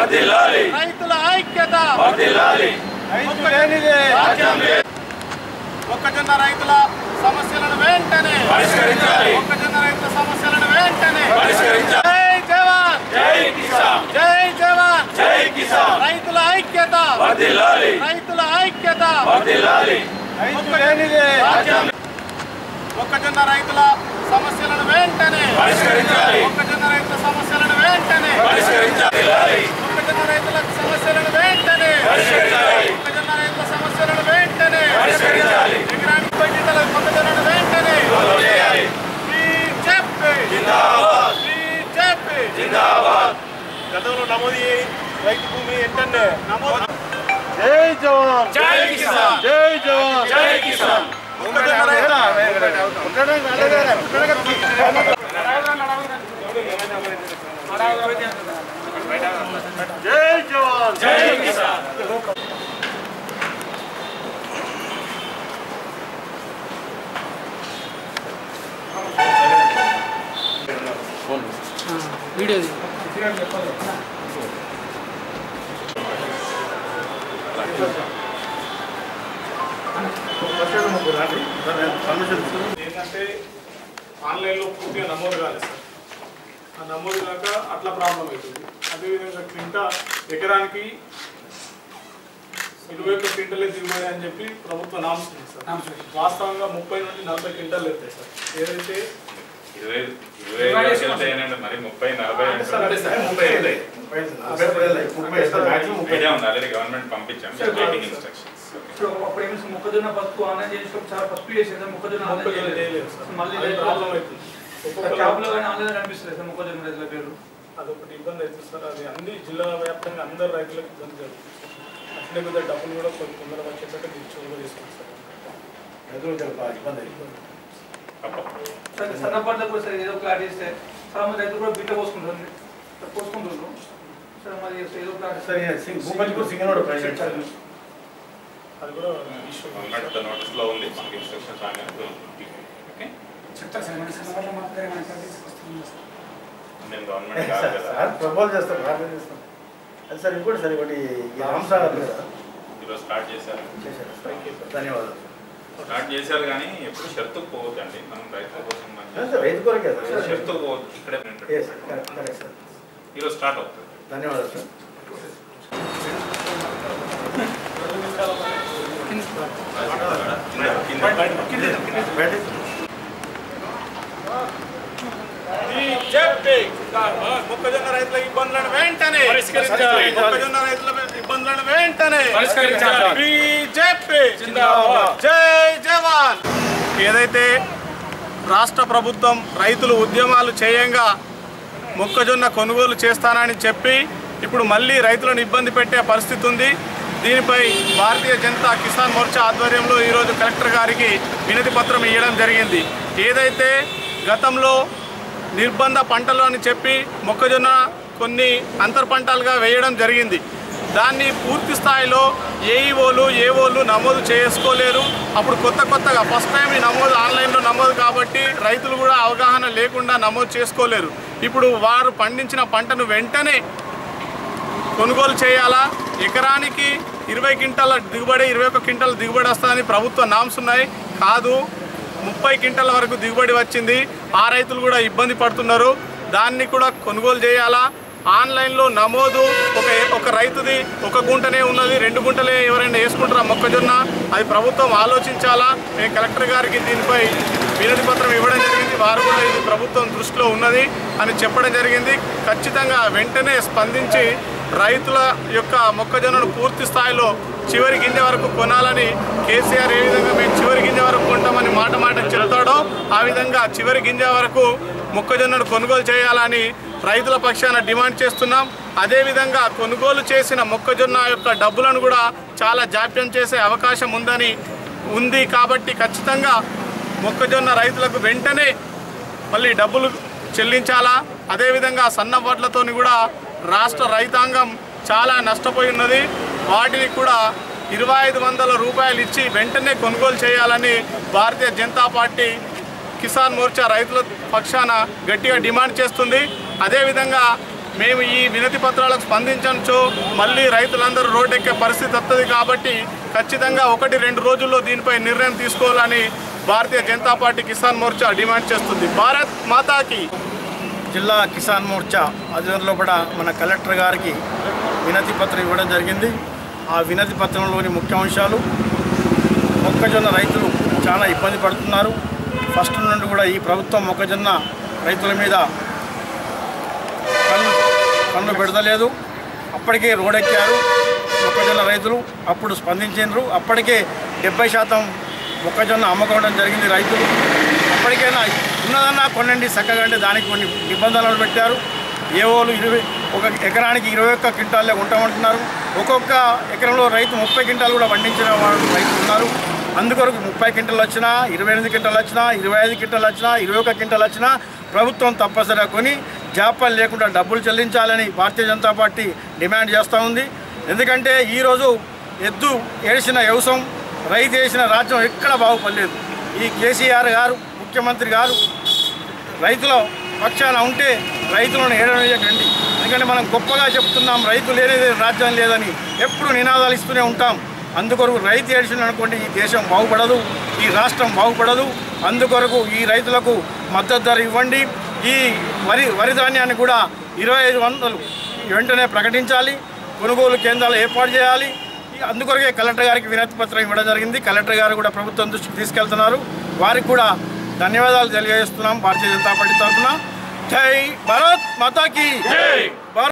వర్ధిల్లాలి రైతుల ఐక్యత వర్ధిల్లాలి రైతు లేనిదే మొక్కజొన్న రైతుల సమస్యలను వెంటనే పరిష్కరించాలి మొక్కజొన్న రైతుల సమస్యలను వెంటనే పరిష్కరించాలి. జై జవాన్ జై కిసాన్ జై జవాన్ జై కిసాన్ రైతుల ఐక్యత వర్ధిల్లాలి రైతుల ఐక్యత వర్ధిల్లాలి రైతు లేనిదే మొక్కజొన్న రైతుల సమస్యలను వెంటనే పరిష్కరించాలి. మొక్కజొన్న రైతుల సమస్యలను వెంటనే పరిష్కరించాలి మొక్కజొన్న రైతుల సమస్యలను వెంటనే పరిష్కరించాలి. మొక్కజొన్న రైతుల సమస్యలను వెంటనే పరిష్కరించాలి. ఎకరానికి ముప్పై గింటల మొక్కజొన్నను వెంటనే చేయాలి బీజేపీ జిందాబాద్ బీజేపీ జిందాబాద్ గతంలో నమోదు అయ్యి రైతు భూమి వెంటనే నమోదు జై జవాన్ జై కిసాన్ జై జవాన్ జై కిసాన్ మొక్కజొన్న రైతుల జై జవాన్ జై కిసాన్ వీడియోది ఏంటంటే ఆన్లైన్లో పూర్తిగా నమోదు కాలేదు సార్ ఆ నమోదు కాక అట్లా ప్రాబ్లం అవుతుంది అదేవిధంగా క్వింట ఎకరానికి ఇరవై ఒక్క క్వింటలే దిగుబడి అని చెప్పి ప్రభుత్వం నామస్తుంది సార్ వాస్తవంగా ముప్పై నుండి నలభై క్వింటాలు వెళ్తాయి సార్ ఏదైతే ఇరవై ఇరవై ఐదు వెళ్తాయనండి మరి ముప్పై నలభై అంటే సార్ అదే సార్ ముప్పై వెళ్తాయి ముప్పై సార్ ఐడియా ఉంది ఆల్రెడీ గవర్నమెంట్ పంపించాం వెయిటింగ్ ఇన్స్ట్రక్షన్స్ ఇప్పుడు అప్పుడు ఏమి మొక్కజొన్న పసుపు ఆన్లైన్ చేసినప్పుడు చాలా పసుపు చేసేది మొక్కజొన్న ఆన్లైన్ మొక్కజొన్న చేయలేదు చేయలేదు సార్ మళ్ళీ అది ప్రాబ్లం అవుతుంది ఒక్కొక్క క్యాబ్లో కానీ ఆన్లైన్ కనిపిస్తుంది సార్ మొక్కజొన్న రైతుల పేరు అదొకటి ఇబ్బంది అవుతుంది సార్ అది అన్ని జిల్లా వ్యాప్తంగా అందరు రైతులకు ఇబ్బంది జరుగుతుంది అట్లే కొద్దిగా డబ్బులు కూడా కొన్ని తొందరగా వచ్చేటట్టు తీర్చుకుంటూ తీసుకుంటాం సార్ సార్ సన్న పంటలకు కూడా సార్ ఏదో క్లారిటీ ఇస్తే చాలా మంది రైతులు కూడా బిడ్డ పోసుకుంటారు సార్ పోసుకుంటున్నారు సార్ మరి ఏదో క్లారిటీ అది కూడా ఇష్యూ గవర్నమెంట్ నోటీస్లో ఉంది మనకి ఇన్స్ట్రక్షన్స్ రాగానే ఓకే చెప్తారు సార్ మన సన్నవాళ్ళ మాత్రమే మన సర్వీస్ వస్తుంది సార్ నేను గవర్నమెంట్ కాదు కదా ప్రపోజ్ చేస్తాం ప్రార్థన చేస్తాం అది సార్ ఇంకోటి సార్ ఇంకోటి ఈ రామసాగర్ కదా ఈరోజు స్టార్ట్ చేశారు చేశారు సార్. ధన్యవాదాలు స్టార్ట్ చేశారు కానీ ఎప్పుడు షరతుకు పోవద్దండి మనం రైతుల కోసం సార్ మనం సార్ రైతు కొరకే సార్ షరతుకు పోవద్దు ఇక్కడే Yes, sir. Correct, correct, sir. ఈరోజు స్టార్ట్ అవుతుంది ధన్యవాదాలు సార్ బయట బీజేపీ మొక్కజొన్న రైతుల ఇబ్బందులను వెంటనే పరిష్కరించాలి. మొక్కజొన్న రైతుల ఇబ్బందులను వెంటనే పరిష్కరించాలి. బీజేపీ జిందాబాద్. జై జవాన్ ఏదైతే రాష్ట్ర ప్రభుత్వం రైతులు ఉద్యమాలు చేయంగా మొక్కజొన్న కొనుగోలు చేస్తానని చెప్పి ఇప్పుడు మళ్ళీ రైతులను ఇబ్బంది పెట్టే పరిస్థితి ఉంది దీనిపై భారతీయ జనతా కిసాన్ మోర్చా ఆధ్వర్యంలో ఈరోజు కలెక్టర్ గారికి వినతి పత్రం ఇవ్వడం జరిగింది ఏదైతే గతంలో నిర్బంధ పంటలు అని చెప్పి మొక్కజొన్న కొన్ని అంతర్ పంటలుగా వేయడం జరిగింది దాన్ని పూర్తి స్థాయిలో ఏఈఓలు ఏఓలు నమోదు చేసుకోలేరు అప్పుడు కొత్త కొత్తగా ఫస్ట్ టైం ఈ నమోదు ఆన్లైన్లో నమోదు కాబట్టి రైతులు కూడా అవగాహన లేకుండా నమోదు చేసుకోలేరు ఇప్పుడు వారు పండించిన పంటను వెంటనే కొనుగోలు చేయాలా ఎకరానికి ఇరవై క్వింటాల దిగుబడి ఇరవై ఒక్క క్వింటాల దిగుబడి వస్తుందని ప్రభుత్వ నామ్స్ ఉన్నాయి కాదు ముప్పై క్వింటాల వరకు దిగుబడి వచ్చింది ఆ రైతులు కూడా ఇబ్బంది పడుతున్నారు దాన్ని కూడా కొనుగోలు చేయాలా ఆన్లైన్లో నమోదు ఒక ఒక రైతుది ఒక గుంటనే ఉన్నది రెండు గుంటలే ఎవరైనా వేసుకుంటారా మొక్కజొన్న అది ప్రభుత్వం ఆలోచించాలా మేము కలెక్టర్ గారికి దీనిపై వినతి పత్రం ఇవ్వడం జరిగింది వారు కూడా ఇది ప్రభుత్వం దృష్టిలో ఉన్నది అని చెప్పడం జరిగింది ఖచ్చితంగా వెంటనే స్పందించి రైతుల యొక్క మొక్కజొన్నను పూర్తి స్థాయిలో చివరి గింజ వరకు కొనాలని కేసీఆర్ ఏ విధంగా మేము చివరి గింజ వరకు కొంటామని మాట మాట చెబుతాడో ఆ విధంగా చివరి గింజ వరకు మొక్కజొన్నను కొనుగోలు చేయాలని రైతుల పక్షాన డిమాండ్ చేస్తున్నాం అదేవిధంగా కొనుగోలు చేసిన మొక్కజొన్న యొక్క డబ్బులను కూడా చాలా జాప్యం చేసే అవకాశం ఉందని ఉంది కాబట్టి ఖచ్చితంగా మొక్కజొన్న రైతులకు వెంటనే మళ్ళీ డబ్బులు చెల్లించాలా అదేవిధంగా సన్న వడ్లతోని కూడా రాష్ట్ర రైతాంగం చాలా నష్టపోయి ఉన్నది వాటిని కూడా ఇరవై ఐదు వందల రూపాయలు ఇచ్చి వెంటనే కొనుగోలు చేయాలని భారతీయ జనతా పార్టీ కిసాన్ మోర్చా రైతుల పక్షాన గట్టిగా డిమాండ్ చేస్తుంది అదేవిధంగా మేము ఈ వినతి పత్రాలకు స్పందించనుచో మళ్ళీ రైతులందరూ రోడ్డెక్కే పరిస్థితి వస్తుంది కాబట్టి ఖచ్చితంగా ఒకటి రెండు రోజుల్లో దీనిపై నిర్ణయం తీసుకోవాలని భారతీయ జనతా పార్టీ కిసాన్ మోర్చా డిమాండ్ చేస్తుంది భారత్ మాతాకి జిల్లా కిసాన్ మోర్చా ఆధ్వర్యంలో కూడా మన కలెక్టర్ గారికి వినతి పత్రం ఇవ్వడం జరిగింది ఆ వినతి పత్రంలోని ముఖ్యాంశాలు మొక్కజొన్న రైతులు చాలా ఇబ్బంది పడుతున్నారు ఫస్ట్ నుండి కూడా ఈ ప్రభుత్వం మొక్కజొన్న రైతుల మీద కన్ను కన్ను పెడతలేదు అప్పటికే రోడెక్కారు మొక్కజొన్న రైతులు అప్పుడు స్పందించారు అప్పటికే డెబ్బై శాతం మొక్కజొన్న అమ్ముకోవడం జరిగింది రైతులు అప్పటికైనా ఉన్నదన్నా కొనండి చక్కగా అంటే దానికి కొన్ని నిబంధనలు పెట్టారు ఏవోలు ఇరవై ఒక ఎకరానికి ఇరవై ఒక్క క్వింటాలే ఉంటామంటున్నారు ఒక్కొక్క ఎకరంలో రైతు ముప్పై క్వింటాలు కూడా పండించిన వాళ్ళు రైతులు ఉన్నారు అందుకొరకు ముప్పై క్వింటాలు వచ్చినా ఇరవై ఎనిమిది క్వింటాలు వచ్చినా ఇరవై ఐదు క్వింటాలు వచ్చినా ఇరవై ఒక క్వింటాలు వచ్చినా ప్రభుత్వం తప్పనిసరిగా కొని జాపాలు లేకుండా డబ్బులు చెల్లించాలని భారతీయ జనతా పార్టీ డిమాండ్ చేస్తూ ఉంది ఎందుకంటే ఈరోజు ఎద్దు ఏడిసిన వ్యవసాయం రైతు వేసిన రాజ్యం ఎక్కడ బాగుపడలేదు ఈ కేసీఆర్ గారు ముఖ్యమంత్రి గారు రైతుల పక్షాన ఉంటే రైతులను ఏడవేయకండి ఎందుకంటే మనం గొప్పగా చెప్తున్నాం రైతు లేనిది రాజ్యం లేదని ఎప్పుడు నినాదాలు ఇస్తూనే ఉంటాం అందుకొరకు రైతు ఏడిచిన అనుకోండి ఈ దేశం బాగుపడదు ఈ రాష్ట్రం బాగుపడదు అందుకొరకు ఈ రైతులకు మద్దతు ధర ఇవ్వండి ఈ వరి వరి ధాన్యాన్ని కూడా ఇరవై ఐదు వందలు వెంటనే ప్రకటించాలి కొనుగోలు కేంద్రాలు ఏర్పాటు చేయాలి ఈ అందుకొరకే కలెక్టర్ గారికి వినతి పత్రం ఇవ్వడం జరిగింది కలెక్టర్ గారు కూడా ప్రభుత్వం దృష్టికి తీసుకెళ్తున్నారు వారికి కూడా ధన్యవాదాలు తెలియజేస్తున్నాం భారతీయ జనతా పార్టీ తరఫున జై భారత్ మాతాకి భారత్